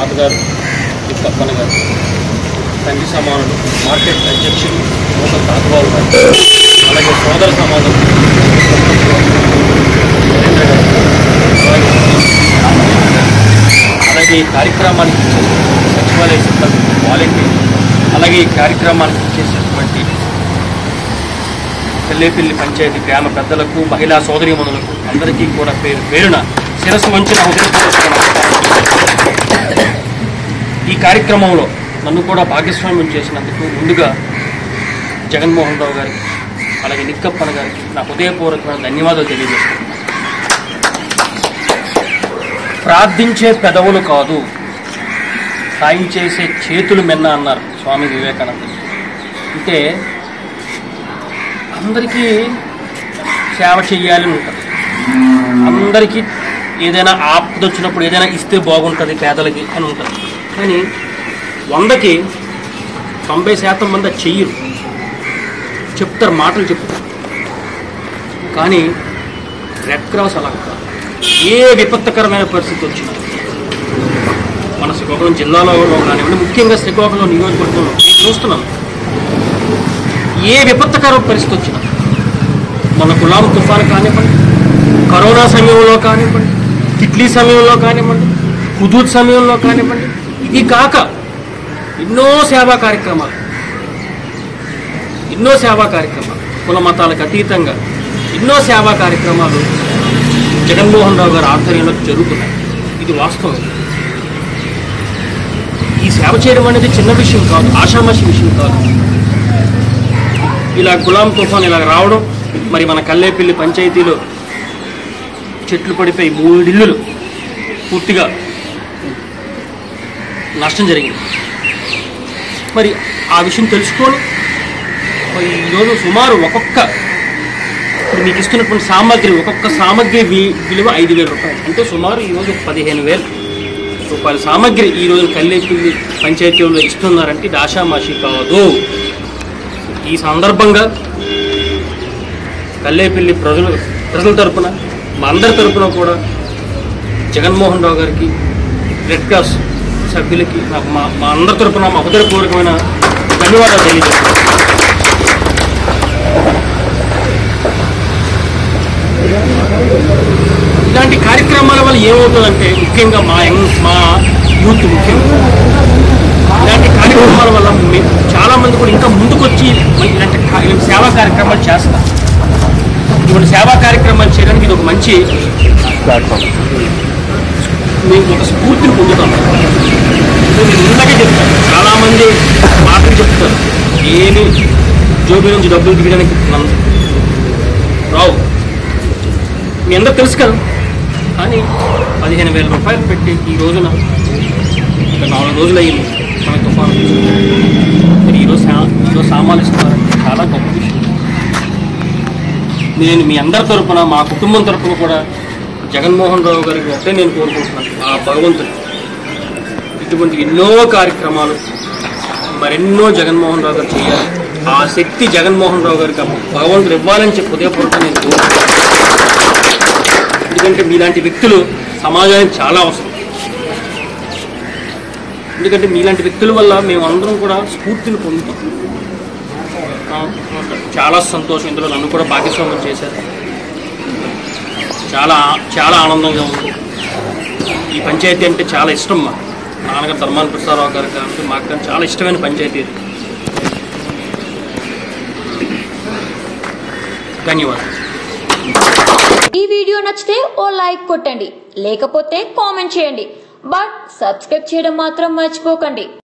తాతగారు ఈ కప్పన గారు తండ్రి సమానులు మార్కెట్ అధ్యక్షులు మోక తాతబాబు గారు అలాగే సోదర సమాజం నరేంద్ర గారు అలాగే అలాగే ఈ కార్యక్రమానికి ఇచ్చేసిన సచివాలయ సిబ్బంది వాలంటీర్ అలాగే ఈ కార్యక్రమానికి ఇచ్చేసినటువంటి పెళ్ళేపల్లి పంచాయతీ గ్రామ పెద్దలకు మహిళా సోదరీమణులకు అందరికీ కూడా పేరు పేరున శిరస్సు వంచిన హృదయపూర్వక నమస్కారాలు. ఈ కార్యక్రమంలో నన్ను కూడా భాగస్వామ్యం చేసినందుకు ముందుగా జగన్మోహన్ రావు గారికి అలాగే నిక్కప్పన గారికి నా హృదయపూర్వకమైన ధన్యవాదాలు తెలియజేస్తున్నాను ప్రార్థించే పెదవులు కాదు సాయం చేసే చేతులు మెన్న అన్నారు స్వామి వివేకానంద అంటే అందరికీ సేవ చెయ్యాలని ఉంటుంది అందరికీ ఏదైనా ఆపద వచ్చినప్పుడు ఏదైనా ఇస్తే బాగుంటుంది పేదలకి అని ఉంటుంది కానీ వందకి తొంభై శాతం మంది అది చెయ్యరు చెప్తారు మాటలు చెప్తారు కానీ రెడ్ క్రాస్ అలా కాదు ఏ విపత్తుకరమైన పరిస్థితి వచ్చినా మన శ్రీకాకుళం జిల్లాలో కానివ్వండి ముఖ్యంగా శ్రీకాకుళం నియోజకవర్గంలో నేను చూస్తున్నాను ఏ విపత్తుకర పరిస్థితి వచ్చినా మన గులాం తుఫాన్ కానివ్వండి కరోనా సమయంలో కానివ్వండి కిడ్లీ సమయంలో కానివ్వండి హుదూద్ సమయంలో కానివ్వండి ఇది కాక ఎన్నో సేవా కార్యక్రమాలు ఎన్నో సేవా కార్యక్రమాలు కుల మతాలకు అతీతంగా ఎన్నో సేవా కార్యక్రమాలు జగన్మోహన్ రావు గారి ఆధ్వర్యంలో జరుగుతున్నాయి ఇది వాస్తవం ఈ సేవ చేయడం అనేది చిన్న విషయం కాదు ఆషామాషి విషయం కాదు ఇలా గులాం తుఫాన్ ఇలా రావడం మరి మన కల్లేపల్లి పంచాయతీలో చెట్లు పడిపోయి మూడిల్లులు పూర్తిగా నష్టం జరిగింది మరి ఆ విషయం తెలుసుకొని మరి ఈరోజు సుమారు ఒక్కొక్క ఇప్పుడు మీకు ఇస్తున్నటువంటి సామాగ్రి ఒక్కొక్క సామాగ్రి వి- విలువ ఐదు వేల రూపాయలు అంటే సుమారు ఈరోజు పదిహేను వేలు రూపాయల సామాగ్రి ఈ రోజు కల్లేపల్లి పంచాయతీలో ఇస్తున్నారంటే ఇది ఆషామాషి కాదు ఈ సందర్భంగా కల్లేపల్లి ప్రజలు ప్రజల తరపున మా అందరి తరపున కూడా జగన్మోహన్ రావు గారికి రెడ్ క్రాస్ సభ్యులకి నాకు మా మా అందరి తరపున మా హృదయపూర్వకమైన ధన్యవాదాలు తెలియజేస్తున్నాను ఇలాంటి కార్యక్రమాల వల్ల ఏమవుతుందంటే ముఖ్యంగా మా యంగ్ మా యూత్ ముఖ్యంగా ఇలాంటి కార్యక్రమాల వల్ల మే- చాలా మంది కూడా ఇంకా ముందుకొచ్చి మరి ఇలాంటి కా- ఇలాంటి సేవా కార్యక్రమాలు చేస్తారు ఇటువంటి సేవా కార్యక్రమాలు చేయడానికి ఇది ఒక మంచి ప్లాట్ఫామ్ మేము ఒక స్ఫూర్తిని పొందుతాం నేను ఇందాకే చెప్తాను చాలా మంది మాటలు చెప్తారు ఏమి జోబీ నుంచి డబ్బులు దిగడానికి నన్ను రావు మీ అందరూ తెలుసు కదా కానీ పదిహేను వేల రూపాయలు పెట్టి ఈ రోజున ఇక నాలుగు రోజులు అయ్యింది మన తుఫాను మరి ఈరోజు సా- ఈరోజు సామాన్లు ఇస్తున్నారంటే చాలా గొప్ప విషయం నేను మీ అందరి తరపున మా కుటుంబం తరపున కూడా జగన్మోహన్ రావు గారికి ఒకటే నేను కోరుకుంటున్నాను ఆ భగవంతుడు ఇటువంటి ఎన్నో కార్యక్రమాలు మరెన్నో జగన్మోహన్ రావు గారు చేయాలి ఆ శక్తి జగన్మోహన్ రావు గారికి ఆ భగవంతుడు ఇవ్వాలని చెప్పి ఉదయపూర్వకంగా నేను కోరుకుంటున్నాను ఎందుకంటే మీలాంటి వ్యక్తులు సమాజానికి చాలా అవసరం ఎందుకంటే మీలాంటి వ్యక్తుల వల్ల మేము అందరం కూడా స్ఫూర్తిని పొందుతాం ఆ, చాలా సంతోషం ఇందులో నన్ను కూడా భాగస్వామ్యం చేశారు చాలా చాలా ఆనందంగా ఉంది ఈ పంచాయతీ అంటే చాలా ఇష్టం మా నాన్నగారు ధర్మాన ప్రసాదరావు గారు కాబట్టి మాకు కానీ చాలా ఇష్టమైన పంచాయతీ ఇది ధన్యవాదాలు ఈ వీడియో నచ్చితే ఓ లైక్ కొట్టండి లేకపోతే కామెంట్ చేయండి బట్ సబ్స్క్రైబ్ చేయడం మాత్రం మర్చిపోకండి